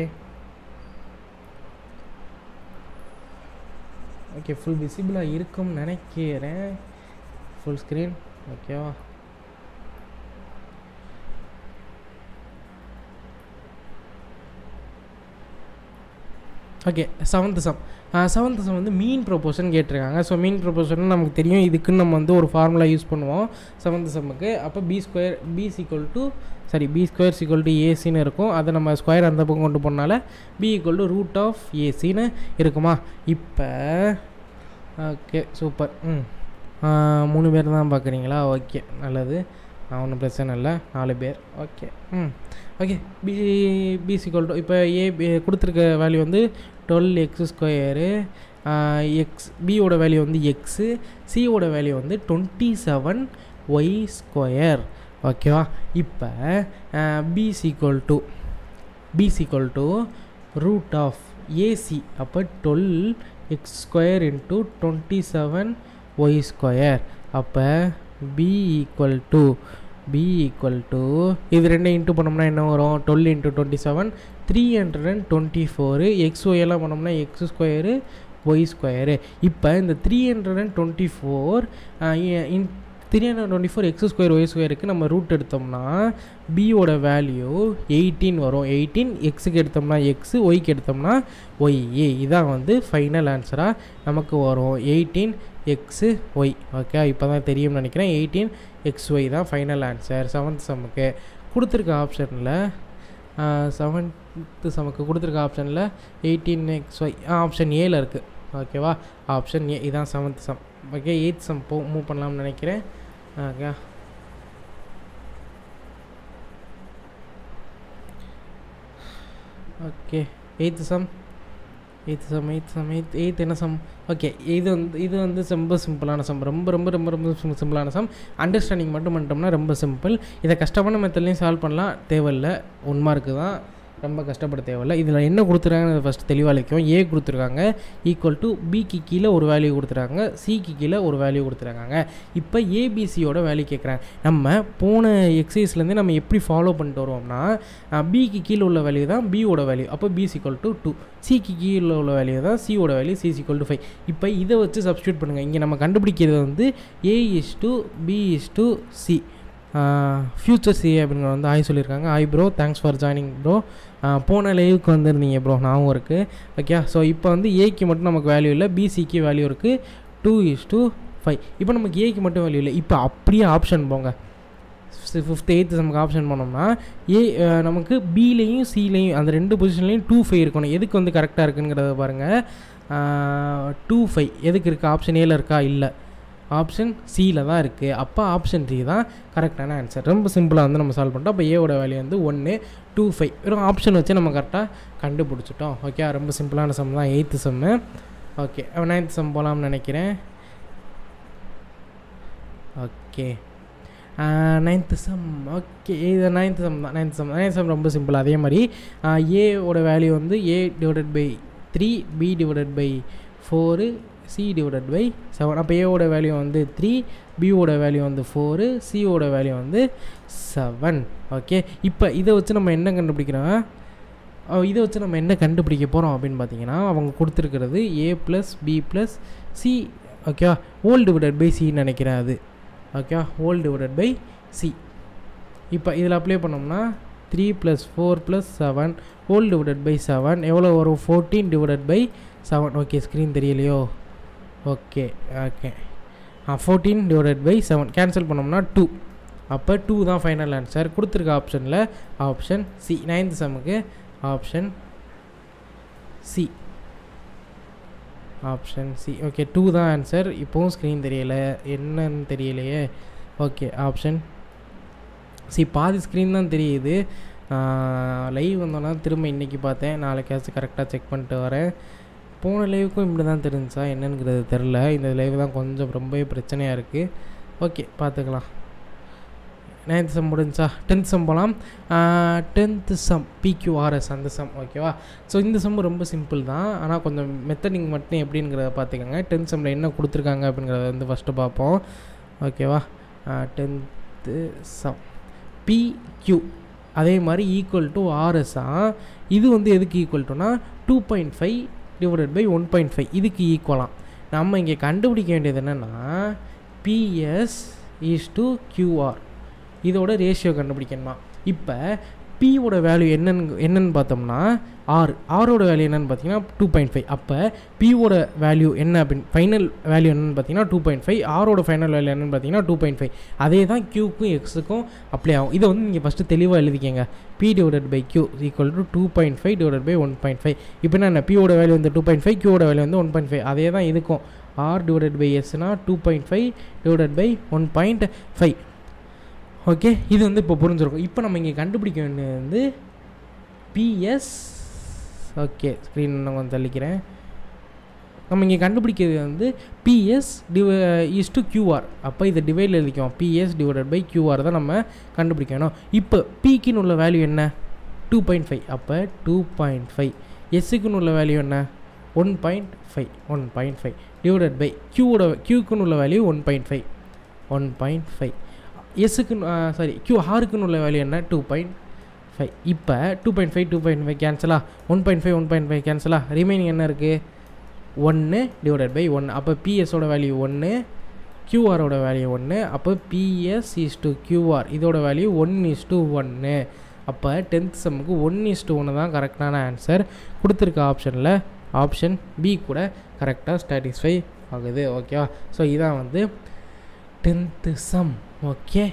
ஓகே ஃபுல் விசிபிளாக இருக்கும்னு நினைக்கிறேன் ஃபுல் ஸ்க்ரீன் ஓகேவா okay seventh sum seventh sum வந்து மீன் ப்ரொபோஷன் கேட்டிருக்காங்க ஸோ மீன் ப்ரொபோஷன் நமக்கு தெரியும் இதுக்குன்னு நம்ம வந்து ஒரு ஃபார்முலா யூஸ் பண்ணுவோம் செவன்த் சம்முக்கு அப்போ B square B equal to sorry B square equal to ஏசின்னு இருக்கும் அதை நம்ம ஸ்கொயர் அந்த பக்கம் கொண்டு போனால B equal to root of ஏசின்னு இருக்குமா இப்போ ஓகே சூப்பர் ம் மூணு பேர் தான் பார்க்குறீங்களா ஓகே நல்லது ஒன்றும் பிரச்சனை இல்லை நாலு பேர் ஓகே ம் okay B B equal to இப்போ ஏ கொடுத்துருக்க வேல்யூ வந்து டுவெல் எக்ஸ் ஸ்கொயரு எக்ஸ் பியோட வேல்யூ வந்து எக்ஸு சியோட வேல்யூ வந்து டுவெண்ட்டி செவன் ஒய் ஸ்கொயர் ஓகேவா இப்போ B equal to B equal to root of AC அப்போ twelve X square into twenty seven Y square அப்போ B equal to B equal to இது ரெண்டும் இன்ட்டு பண்ணோம்னா என்ன வரும் twelve into twenty seven three hundred and twenty four X Y எல்லாம் பண்ணோம்னா X square Y square இப்போ இந்த three hundred and twenty four in three hundred twenty four X square Y ஸ்கொயருக்கு நம்ம ரூட் எடுத்தோம்னா பியோட வேல்யூ எயிட்டீன் வரும் eighteen எக்ஸுக்கு எடுத்தோம்னா எக்ஸு ஒய்க்கு எடுத்தோம்னா ஒய் ஏ இதான் வந்து ஃபைனல் ஆன்சராக நமக்கு வரும் எயிட்டீன் எக்ஸு ஒய் ஓகே இப்போ தான் தெரியும்னு நினைக்கிறேன் எயிட்டீன் எக்ஸ் ஒய் தான் ஃபைனல் ஆன்சர் செவன்த் சம்முக்கு கொடுத்துருக்க ஆப்ஷனில் செவன்த்து சமக்கு கொடுத்துருக்க ஆப்ஷனில் எயிட்டீன் எக்ஸ் ஒய் ஆப்ஷன் ஏல இருக்குது ஓகேவா ஆப்ஷன் ஏ இதான் seventh sum okay eighth sum போ மூவ் பண்ணலாம்னு நினைக்கிறேன் okay okay eighth sum eighth sum eighth sum eighth eighth என்ன சம் ஓகே இது வந்து இது வந்து ரொம்ப சிம்பிளான சம் ரொம்ப ரொம்ப ரொம்ப ரொம்ப சிம்பிளான சம் அண்டர்ஸ்டாண்டிங் மட்டும் பண்ணிட்டோம்னா ரொம்ப சிம்பிள் இதை கஷ்டமான மெத்தட்லேயும் சால்வ் பண்ணலாம் தேவையில்லை ஒன் மார்க்கு தான் ரொம்ப கஷ்டப்பட தேவையில்ல இதில் என்ன கொடுத்துருக்காங்கன்னு ஃபஸ்ட் தெளிவாக வைக்கும் ஏ கொடுத்துருக்காங்க ஈக்குவல் டு பிக்கு கீழே ஒரு வேல்யூ கொடுத்துருக்காங்க சிக்கு கீழே ஒரு வேல்யூ கொடுத்துருக்காங்க இப்போ ஏபிசியோட வேல்யூ கேட்குறாங்க நம்ம போன எக்ஸசைஸ்லேருந்து நம்ம எப்படி ஃபாலோ பண்ணிட்டு வருவோம்னா பிக்கு கீழே உள்ள வேல்யூ தான் பியோட வேல்யூ அப்போ பி ஈக்குவல் டு டூ சிக்கு கீழே உள்ள வேல்யூ தான் சியோட value C equal to five இப்போ இதை வச்சு சப்ஸ்டியூட் பண்ணுங்கள் இங்கே நம்ம கண்டுபிடிக்கிறது வந்து A is to B is to C future C அப்படிங்கிற வந்து ஆய் சொல்லியிருக்காங்க hi bro thanks for joining bro போன லைவுக்கு வந்திருந்தீங்க ப்ரோ நாவும் இருக்குது ஓகே ஸோ இப்போ வந்து ஏக்கு மட்டும் நமக்கு வேல்யூ இல்லை பிசிக்கு வேல்யூ இருக்குது டூ இஸ் டூ ஃபைவ் இப்போ நமக்கு ஏக்கு மட்டும் வேல்யூ இல்லை இப்போ அப்படியே ஆப்ஷன் போங்க ஃபிஃப்த் எயித்து நமக்கு ஆப்ஷன் பண்ணோம்னா ஏ நமக்கு பிலேயும் சிலேயும் அந்த ரெண்டு பொசிஷன்லேயும் டூ ஃபைவ் இருக்கணும் எதுக்கு வந்து கரெக்டாக இருக்குங்கிறத பாருங்கள் டூ ஃபைவ் எதுக்கு இருக்குது ஆப்ஷன் ஏல இருக்கா இல்லை ஆப்ஷன் சியில் தான் இருக்குது அப்போ ஆப்ஷன் சி தான் கரெக்டான ஆன்சர் ரொம்ப சிம்பிளாக வந்து நம்ம சால்வ் பண்ணிட்டோம் அப்போ ஏவோட வேல்யூ வந்து ஒன்று டூ ஃபைவ் வெறும் ஆப்ஷன் வச்சு நம்ம கரெக்டாக கண்டுபிடிச்சிட்டோம் ஓகே ரொம்ப சிம்பிளான சம் தான் eighth sum okay ninth sum போகலாம்னு நினைக்கிறேன் ஓகே நைன்த்து சம் ஓகே இது நைன்த்து சம் தான் நைன்த் சம் நைன்த் சம் ரொம்ப சிம்பிள் அதே மாதிரி ஏவோட வேல்யூ வந்து A divided by three B divided by four C divided by seven அப்போ ஏவோட வேல்யூ வந்து த்ரீ பியோட வேல்யூ வந்து ஃபோரு சியோட வேல்யூ வந்து செவன் ஓகே இப்போ இதை வச்சு நம்ம என்ன கண்டுபிடிக்கிறோம் அஹ் இதை வச்சு நம்ம என்ன கண்டுபிடிக்க போகிறோம் அப்படின்னு பார்த்தீங்கன்னா அவங்க கொடுத்துருக்கிறது A plus B plus C ஓகேவா ஓல் டிவைடட் பை சின்னு நினைக்கிறேன் அது ஓகேவா ஓல் டிவைடட் பை சி இப்போ இதில் அப்ளை பண்ணோம்னா three plus four plus seven whole divided by seven எவ்வளோ வரும் fourteen divided by seven okay screen தெரியலையோ okay okay ah fourteen divided by seven cancel பண்ணோம்னா டூ அப்போ டூ தான் ஃபைனல் ஆன்சர் கொடுத்துருக்க ஆப்ஷனில் ஆப்ஷன் சி நைன்த் சம்முக்கு option C option C okay two தான் ஆன்சர் இப்போவும் ஸ்க்ரீன் தெரியல என்னன்னு தெரியலையே ஓகே ஆப்ஷன் சி பாதி ஸ்க்ரீன் தான் தெரியுது லைவ் வந்தோன்னா திரும்ப இன்றைக்கி பார்த்தேன் நாளைக்காச்சும் கரெக்டாக செக் பண்ணிட்டு வரேன் போன லைவுக்கும் இப்படி தான் தெரிஞ்சா என்னங்கிறது தெரில இந்த லைவ் தான் கொஞ்சம் ரொம்பவே பிரச்சனையாக இருக்குது ஓகே பார்த்துக்கலாம் நைன்த் சம் முடிஞ்சா டென்த் சம் போகலாம் டென்த்து சம் பிக்யூஆர்எஸ் அந்த சம் ஓகேவா ஸோ இந்த சம் ரொம்ப சிம்பிள் தான் ஆனால் கொஞ்சம் மெத்தடிங் மட்டும் எப்படிங்கிறத பார்த்துக்கோங்க டென்த் சம்மில் என்ன கொடுத்துருக்காங்க அப்படிங்கிறத வந்து ஃபஸ்ட்டு பார்ப்போம் ஓகேவா டென்த்து சம் பிக்யூ அதே மாதிரி ஈக்குவல் டு ஆர்எஸ்ஸா இது வந்து எதுக்கு ஈக்குவல் டுனா two point five divided by one point five இதுக்கு ஈக்குவலாம் நம்ம இங்கே கண்டுபிடிக்க வேண்டியது என்னென்னா பிஎஸ் ஈஸ் டு கியூஆர் இதோட ரேஷியோ கண்டுபிடிக்கணுமா இப்போ பியோட வேல்யூ என்னன்னு என்னன்னு பார்த்தோம்னா ஆர் ஆரோட வேல்யூ என்னன்னு பார்த்தீங்கன்னா டூ பாயிண்ட் ஃபைவ் அப்போ பியோட வேல்யூ என்ன அப்படின்னு ஃபைனல் வேல்யூ என்னன்னு பார்த்தீங்கன்னா டூ பாயிண்ட் ஃபைவ் ஆரோட ஃபைனல் வேல்யூ என்னன்னு பார்த்தீங்கன்னா டூ பாயிண்ட் ஃபைவ் அதே தான் க்யூக்கும் எக்ஸுக்கும் அப்ளை ஆகும் இதை வந்து நீங்கள் ஃபஸ்ட்டு தெளிவாக எழுதிக்கங்க B divided by Q equal to two point five divided by one point five இப்போ என்ன பியோட வேல்யூ வந்து டூ பாயிண்ட் ஃபைவ் க்யூவோட வேல்யூ வந்து ஒன் பாயிண்ட் ஃபைவ் அதே தான் இதுக்கும் ஆர் டிவைடட் பை எஸ்னா two point five divided by one point five okay இது வந்து இப்போ புரிஞ்சிருக்கும் இப்போ நம்ம இங்கே கண்டுபிடிக்க வேண்டியது வந்து பிஎஸ் ஓகே ஸ்க்ரீன் நான் கொஞ்சம் தள்ளிக்கிறேன் நம்ம இங்கே கண்டுபிடிக்கிறது வந்து பிஎஸ் டிவ இஸ் டு கியூஆர் அப்போ இதை டிவைடில் எழுதிக்குவோம் பிஎஸ் டிவைடட் பை கியூஆர் தான் நம்ம கண்டுபிடிக்கணும் இப்போ பிக்குன்னு உள்ள வேல்யூ என்ன டூ பாயிண்ட் ஃபைவ் அப்போ டூ பாயிண்ட் ஃபைவ் எஸ்ஸுக்குன்னு உள்ள வேல்யூ என்ன one point five one point five divided by கியூவோட கியூக்குன்னு உள்ள value one point five one point five எஸ்ஸுக்குன்னு சாரி கியூ ஆருக்குன்னு உள்ள வேல்யூ என்ன டூ பாயிண்ட் ஃபைவ் இப்போ two point five two point five கேன்சலா one point five one point five கேன்சலா ரிமைனிங் என்ன இருக்குது ஒன்று டிவைடட் பை ஒன்று அப்போ பிஎஸோட வேல்யூ ஒன்று கியூஆரோட வேல்யூ ஒன்று அப்போ பிஎஸ் இஸ் டு கியூஆர் இதோட வேல்யூ ஒன் இஸ் டு ஒன்று அப்போ டென்த் செம்முக்கு ஒன் இஸ் டு ஒன்று தான் கரெக்டான ஆன்சர் கொடுத்துருக்க ஆப்ஷனில் ஆப்ஷன் பி கூட கரெக்டாக சாட்டிஸ்ஃபை ஆகுது ஓகேவா ஸோ இதான் வந்து tenth sum okay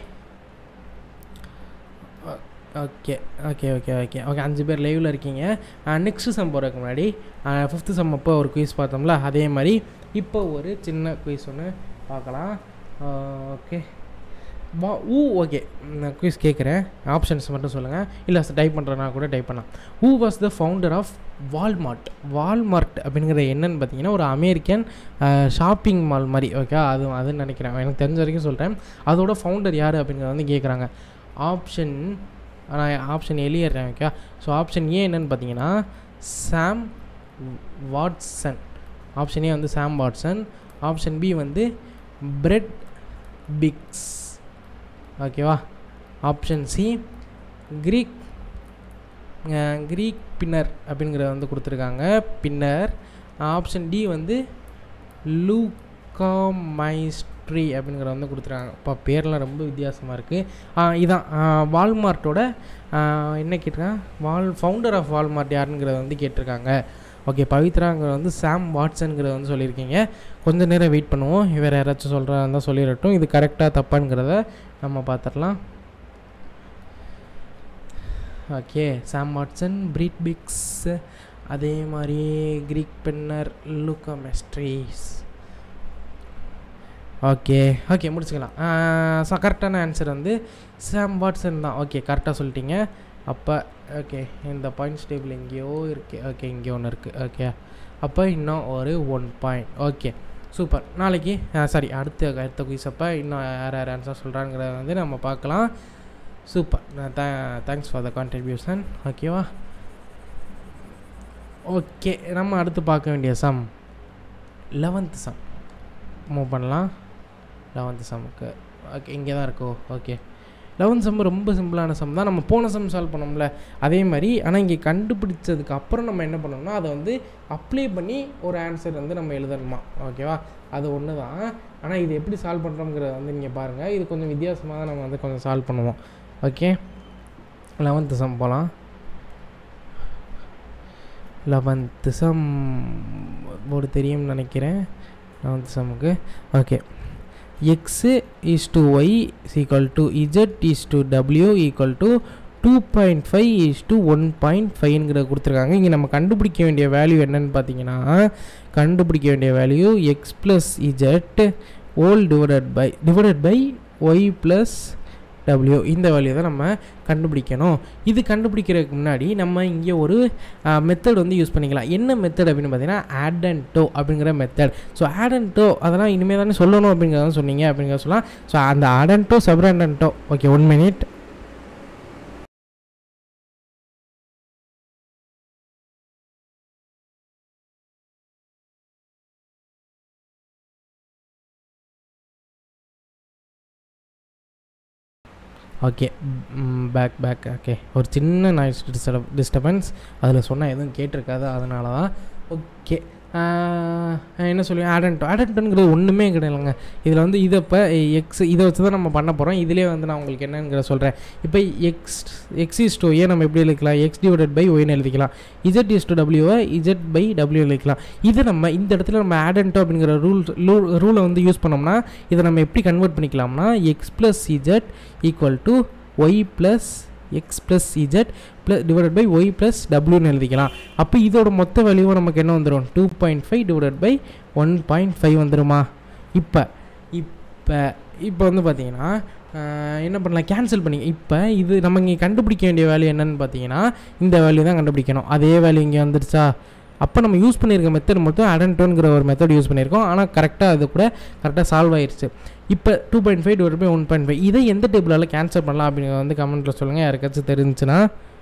okay okay okay okay okay அஞ்சு பேர் லைவில் இருக்கீங்க நெக்ஸ்ட்டு சம் போகிறதுக்கு முன்னாடி ஃபிஃப்த்து சம் அப்போ ஒரு குயிஸ் பார்த்தோம்ல அதே மாதிரி இப்போ ஒரு சின்ன குயிஸ் ஒன்று பார்க்கலாம் ஓகே வா ஊ ஓகே நான் குயிஸ் கேட்குறேன் ஆப்ஷன்ஸ் மட்டும் சொல்லுங்கள் இல்லை டைப் பண்ணுறேன்னா கூட டைப் பண்ணலாம் who was the founder of Walmart Walmart அப்படிங்கிற என்னன்னு பார்த்தீங்கன்னா ஒரு அமெரிக்கன் ஷாப்பிங் மால் மாதிரி ஓகே அது அதுன்னு நினைக்கிறேன் எனக்கு தெரிஞ்ச வரைக்கும் சொல்கிறேன் அதோட ஃபவுண்டர் யார் அப்படிங்கிறத வந்து கேட்குறாங்க ஆப்ஷன் நான் ஆப்ஷன் எழுதிடுறேன் ஓகே ஸோ ஆப்ஷன் ஏ என்னன்னு பார்த்தீங்கன்னா சாம் வாட்சன் ஆப்ஷன் ஏ வந்து சாம் வாட்சன் ஆப்ஷன் பி வந்து பிரெட் பிக்ஸ் ஓகேவா option C Greg Greg Benner அப்படிங்கிறத வந்து கொடுத்துருக்காங்க பின்னர் ஆப்ஷன் டி வந்து லூகாமைஸ்ட்ரி அப்படிங்கிறத வந்து கொடுத்துருக்காங்க இப்போ பேர்லாம் ரொம்ப வித்தியாசமாக இருக்குது இதான் வால்மார்ட்டோட என்ன கேட்டிருக்காங்க வால் ஃபவுண்டர் ஆஃப் வால்மார்ட் யாருங்கிறத வந்து கேட்டிருக்காங்க ஓகே பவித்ராங்கிற வந்து சாம் வாட்ஸனுங்கிறத வந்து சொல்லியிருக்கீங்க கொஞ்சம் நேரம் வெயிட் பண்ணுவோம் வேறு யாராச்சும் சொல்கிறதா இருந்தால் சொல்லிடட்டும் இது கரெக்டாக தப்பாங்கிறத நம்ம பார்த்துடலாம் okay Sam Watson Brett Fix அதே மாதிரி க்ரீக் பென்னர் லூக்கமெஸ்ட்ரீஸ் ஓகே ஓகே முடிச்சுக்கலாம் ஸோ கரெக்டான ஆன்சர் வந்து சாம் வாட்சன் தான் ஓகே கரெக்டாக சொல்லிட்டீங்க அப்போ ஓகே இந்த பாயிண்ட்ஸ் டேபிள் எங்கேயோ இருக்குது ஓகே இங்கே ஒன்று இருக்குது ஓகே அப்போ இன்னும் ஒரு ஒன் பாயிண்ட் ஓகே சூப்பர் நாளைக்கு சாரி அடுத்த அடுத்த குயிஸ் அப்போ இன்னும் யார் யார் ஆன்சர் சொல்கிறாங்கிறத வந்து நம்ம பார்க்கலாம் சூப்பர் தே தேங்க்ஸ் ஃபார் த கான்ட்ரிபியூஷன் ஓகேவா ஓகே நம்ம அடுத்து பார்க்க வேண்டிய சம் லெவன்த் சம் மூவ் பண்ணலாம் லெவன்த்து சம்முக்கு ஓகே இங்கே தான் இருக்கோ ஓகே லெவன் சம் ரொம்ப சிம்பிளான சம் தான் நம்ம போன சம் சால்வ் பண்ணோம்ல அதே மாதிரி ஆனால் இங்கே கண்டுபிடிச்சதுக்கு அப்புறம் நம்ம என்ன பண்ணோம்னா அதை வந்து அப்ளை பண்ணி ஒரு ஆன்சர் வந்து நம்ம எழுதணுமா ஓகேவா அது ஒன்று தான் ஆனால் இது எப்படி சால்வ் பண்ணுறோங்கிறத வந்து நீங்கள் பாருங்கள் இது கொஞ்சம் வித்தியாசமாக தான் நம்ம வந்து கொஞ்சம் சால்வ் பண்ணுவோம் ஓகே லெவன்த்து சம் போகலாம் லெவன்த்து சம் போர்டு தெரியும்னு நினைக்கிறேன் லெவன்த்து சம்முக்கு okay X is to Y equal to Z is to W equal to two point five is to one point ஃபைவ்ங்கிறத கொடுத்துருக்காங்க இங்கே நம்ம கண்டுபிடிக்க வேண்டிய வேல்யூ என்னன்னு பார்த்தீங்கன்னா கண்டுபிடிக்க வேண்டிய value X plus Z whole divided by divided by Y plus W இந்த வேல்யூ தான் நம்ம கண்டுபிடிக்கணும் இது கண்டுபிடிக்கிறதுக்கு முன்னாடி நம்ம இங்கே ஒரு மெத்தட் வந்து யூஸ் பண்ணிக்கலாம் என்ன மெத்தட் அப்படின்னு பார்த்தீங்கன்னா ஆட் அண்ட் டோ அப்படிங்கிற method so add and do அதெல்லாம் இனிமேல் தானே சொல்லணும் அப்படிங்கிறத சொன்னீங்க அப்படிங்கிற சொல்லலாம் ஸோ அந்த ஆட் அண்ட் டோ சப்ராண்ட் and do okay one minute okay back back okay ஒரு சின்ன நாய்ஸ் டிஸ்டர்ப் டிஸ்டர்பன்ஸ் அதில் சொன்னால் எதுவும் கேட்டிருக்காது அதனால தான் ஓகே என்ன சொல்லுவேன் ஆடன்டோ ஆடன்டோங்கிறது ஒன்றுமே கிடையாதுங்க இதில் வந்து இதை இப்போ எக்ஸ் இதை வச்சு தான் நம்ம பண்ண போகிறோம் இதிலே வந்து நான் உங்களுக்கு என்னங்கிற சொல்கிறேன் இப்போ X X is to A நம்ம எப்படி எழுதிக்கலாம் எக்ஸ் டிவைடட் பை ஒய்னு எழுதிக்கலாம் இஜட் இஸ் டு டபிள்யூவை இஜட் பை டபிள்யூ எழுதிக்கலாம் இது நம்ம இந்த இடத்துல நம்ம ஆடன்டோ அப்படிங்கிற ரூல் ரூலை வந்து யூஸ் பண்ணோம்னா இதை நம்ம எப்படி கன்வெர்ட் பண்ணிக்கலாம்னா X plus Z equal to Y plus X plus Z plus divided by Y plus டபிள்யூன்னு எழுதிக்கலாம் அப்போ இதோட மொத்த வேல்யூவும் நமக்கு என்ன வந்துடும் two point five divided by one point five வந்துருமா இப்போ இப்போ இப்போ வந்து பார்த்தீங்கன்னா என்ன பண்ணலாம் கேன்சல் பண்ணி இப்போ இது நம்ம இங்கே கண்டுபிடிக்க வேண்டிய வேல்யூ என்னன்னு பார்த்தீங்கன்னா இந்த வேல்யூ தான் கண்டுபிடிக்கணும் அதே வேல்யூ இங்கே வந்துருச்சா அப்போ நம்ம யூஸ் பண்ணியிருக்க மெத்தட் மொத்தம் அடன்டோங்கிற ஒரு மெத்தட் யூஸ் பண்ணியிருக்கோம் ஆனால் கரெக்டாக அது கூட கரெக்டாக சால்வ் ஆயிடுச்சு இப்போ two point five divide by one point five இதை எந்த டேபிளால் கேன்சல் பண்ணலாம் அப்படிங்கிறத வந்து கமெண்ட்டில் சொல்லுங்கள் யாருக்காச்சும் தெரிஞ்சுன்னா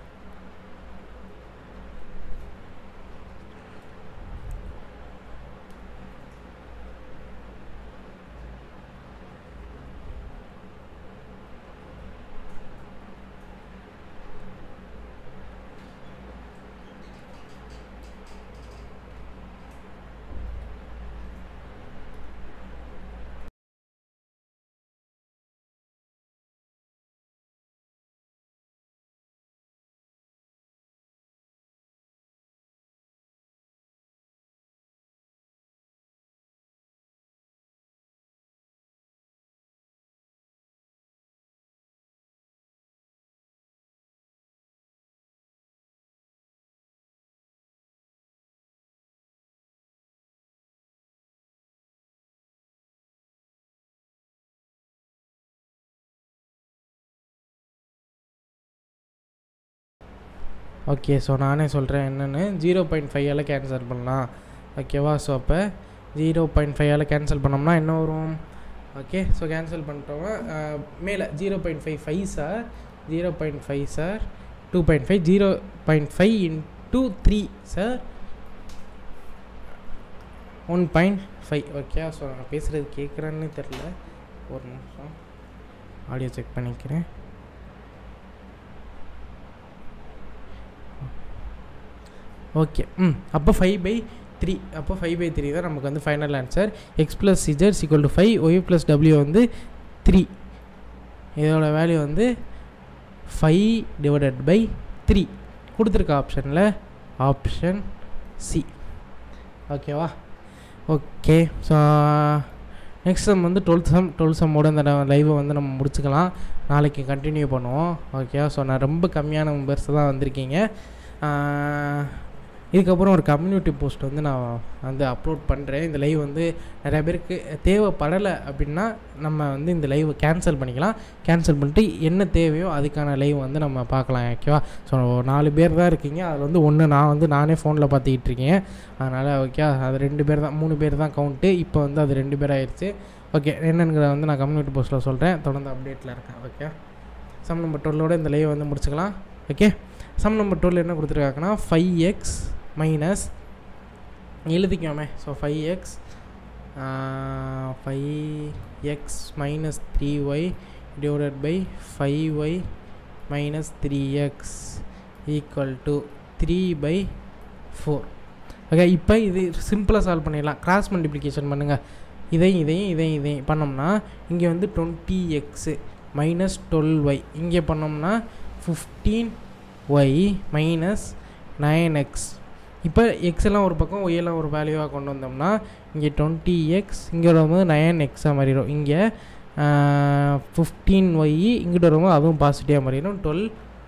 ஓகே ஸோ நானே சொல்கிறேன் என்னென்னு ஜீரோ பாயிண்ட் ஃபைவால் கேன்சல் பண்ணலாம் ஓகேவா ஸோ அப்போ ஜீரோ பாயிண்ட் ஃபைவால் கேன்சல் பண்ணோம்னா என்ன வரும் ஓகே ஸோ கேன்சல் பண்ணிட்டோம் மேலே zero point five five sir zero point five sir two point five zero point five into three sir one point five okay so நான் பேசுகிறது கேட்குறேன்னு தெரில ஒரு நிமிஷம் ஆடியோ செக் பண்ணிக்கிறேன் ஓகே ம் அப்போ ஃபைவ் பை த்ரீ அப்போ ஃபைவ் பை த்ரீ தான் நமக்கு வந்து ஃபைனல் ஆன்சர் எக்ஸ் ப்ளஸ் சிஜர்ஸ் equal to five Y plus W வந்து த்ரீ இதோட வேல்யூ வந்து ஃபைவ் டிவைடட் பை த்ரீ கொடுத்துருக்க ஆப்ஷனில் ஆப்ஷன் சி ஓகேவா ஓகே ஸோ நெக்ஸ்ட் சம் வந்து டுவெல்த் சம் டுவெல்த் சம்மோட இந்த லைவை வந்து நம்ம முடிச்சுக்கலாம் நாளைக்கு கண்டினியூ பண்ணுவோம் ஓகே ஸோ நான் ரொம்ப கம்மியான மெம்பர்ஸ் தான் வந்திருக்கீங்க இதுக்கப்புறம் ஒரு கம்யூனிட்டி போஸ்ட் வந்து நான் வந்து அப்லோட் பண்ணுறேன் இந்த லைவ் வந்து நிறையா பேருக்கு தேவைப்படலை அப்படின்னா நம்ம வந்து இந்த லைவை கேன்சல் பண்ணிக்கலாம் கேன்சல் பண்ணிட்டு என்ன தேவையோ அதுக்கான லைவ் வந்து நம்ம பார்க்கலாம் ஓகேவா ஸோ நாலு பேர் தான் இருக்கீங்க அதில் வந்து ஒன்று நான் வந்து நானே ஃபோனில் பார்த்துக்கிட்டு இருக்கேன் அதனால் ஓகே அது ரெண்டு பேர் தான் மூணு பேர் தான் கவுண்ட்டு இப்போ வந்து அது ரெண்டு பேர் ஆயிடுச்சு ஓகே என்னங்கிறத வந்து நான் கம்யூனிட்டி போஸ்ட்டில் சொல்கிறேன் தொடர்ந்து அப்டேட்டில் இருக்கேன் ஓகே சம் நம்பர் டுவெல்லோட இந்த லைவ் வந்து முடிச்சுக்கலாம் ஓகே சம் நம்பர் டுவெல் என்ன கொடுத்துருக்காங்கன்னா ஃபைவ் எக்ஸ் மைனஸ் எழுதிக்கோமே so five X five X minus three Y divided by five Y minus three X equal to three by four okay இப்போ இது சிம்பிளாக solve பண்ணிடலாம் கிராஸ் மல்டிப்ளிகேஷன் பண்ணுங்கள் இதையும் இதையும் இதையும் இதையும் பண்ணோம்னா இங்கே வந்து twenty X minus twelve Y இங்கே பண்ணோம்னா fifteen Y minus nine X இப்போ எக்ஸ் எல்லாம் ஒரு பக்கம் ஒய் எல்லாம் ஒரு வேல்யூவாக கொண்டு வந்தோம்னா இங்கே டுவெண்ட்டி எக்ஸ் இங்கே வரும்போது நைன் எக்ஸாக மாறிடும் இங்கே ஃபிஃப்டீன் ஒய் இங்கிட்ட வரும்போது அதுவும் பாசிட்டிவாக மாறிடும் twelve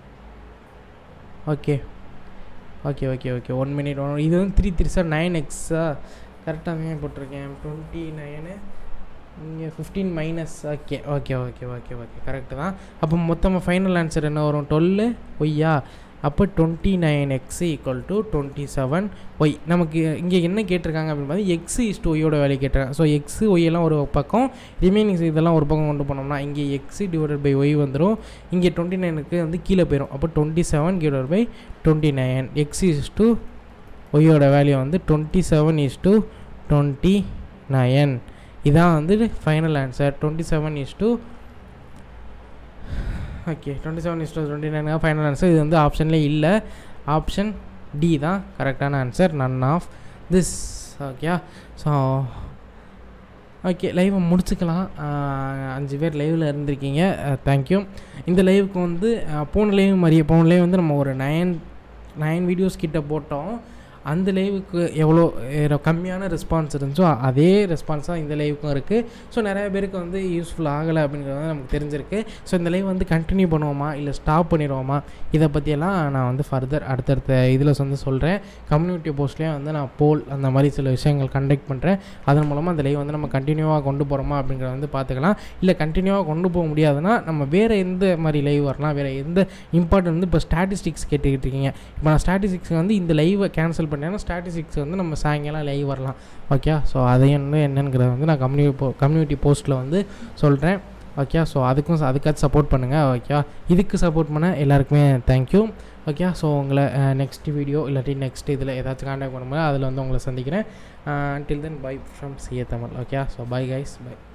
okay okay okay okay one minute one இது வந்து த்ரீ த்ரீ சார் நைன் எக்ஸா கரெக்டாக தான் போட்டிருக்கேன் டுவெண்ட்டி நைனு இங்கே fifteen minus okay okay okay okay okay correct தான் அப்போ மொத்தமாக ஃபைனல் ஆன்சர் என்ன வரும் டுவெல்லு ஒய்யா அப்போ twenty nine X equal to twenty seven Y நமக்கு இங்கே என்ன கேட்டிருக்காங்க அப்படின்னு பார்த்தா எக்ஸ் இஸ் டு ஒய்யோட வேல்யூ கேட்டிருக்காங்க ஸோ எக்ஸ் ஒய் எல்லாம் ஒரு பக்கம் ரிமைனிங்ஸ் இதெல்லாம் ஒரு பக்கம் கொண்டு போனோம்னா இங்கே எக்ஸ் டிவைடட் பை ஒய் வந்துடும் இங்கே டுவெண்ட்டி நைனுக்கு வந்து கீழே போயிடும் அப்போ twenty seven divided by twenty nine X is to ஒய்யோட வேல்யூ வந்து twenty seven is to twenty nine இதான் வந்து final answer twenty seven is to okay twenty seven is to twenty nine final answer இது வந்து ஆப்ஷன்லேயே இல்லை option D தான் கரெக்டான answer none of this okay so okay லைவை முடிச்சுக்கலாம் அஞ்சு பேர் லைவில் இருந்திருக்கீங்க தேங்க்யூ இந்த லைவுக்கு வந்து போன லைவ் மாதிரியே போன லைவ் வந்து நம்ம ஒரு நயன் நைன் வீடியோஸ் கிட்ட போட்டோம் அந்த லைவுக்கு எவ்வளோ கம்மியான ரெஸ்பான்ஸ் இருந்துச்சோ அதே ரெஸ்பான்ஸ் தான் இந்த லைவுக்கும் இருக்குது ஸோ நிறைய பேருக்கு வந்து யூஸ்ஃபுல் ஆகலை அப்படிங்கிறது வந்து நமக்கு தெரிஞ்சிருக்கு ஸோ இந்த லைவ் வந்து கண்டினியூ பண்ணுவோமா இல்லை ஸ்டாப் பண்ணிடுவோமா இதை பற்றியெல்லாம் நான் வந்து ஃபர்தர் அடுத்தடுத்த இதில் வந்து சொல்கிறேன் கம்யூனிட்டி போஸ்ட்லேயே வந்து நான் போல் அந்த மாதிரி சில விஷயங்கள் கண்டக்ட் பண்ணுறேன் அதன் மூலமாக அந்த லைவ் வந்து நம்ம கண்டினியூவாக கொண்டு போகிறோமா அப்படிங்கிறத வந்து பார்த்துக்கலாம் இல்லை கண்டினியூவாக கொண்டு போக முடியாதுன்னா நம்ம வேறு எந்த மாதிரி லைவ் வரலாம் வேறு எந்த இம்பார்ட்டன்ட் வந்து இப்போ ஸ்டாட்டிஸ்டிக்ஸ் கேட்டுக்கிட்டு இருக்கீங்க இப்போ நான் ஸ்டாட்டிஸ்டிக்ஸ் வந்து இந்த லைவை கேன்சல் பண்ணேன்னா ஸ்டாட்டிஸ்டிக்ஸ் வந்து நம்ம சாயங்காலம் லைவ் வரலாம் ஓகே ஸோ அதையும் வந்து என்னங்கிறத வந்து நான் கம்யூனி போ கம்யூனிட்டி போஸ்ட்டில் வந்து சொல்கிறேன் ஓகே ஸோ அதுக்கும் அதுக்காச்சும் சப்போர்ட் பண்ணுங்கள் ஓகே இதுக்கு சப்போர்ட் பண்ண எல்லாருக்குமே தேங்க்யூ ஓகே ஸோ உங்களை நெக்ஸ்ட் வீடியோ இல்லாட்டி நெக்ஸ்ட் இதில் ஏதாச்சும் காண்டாக்ட் பண்ணும்போது அதில் வந்து உங்களை சந்திக்கிறேன் till then bye from CA Tamil okay so bye guys by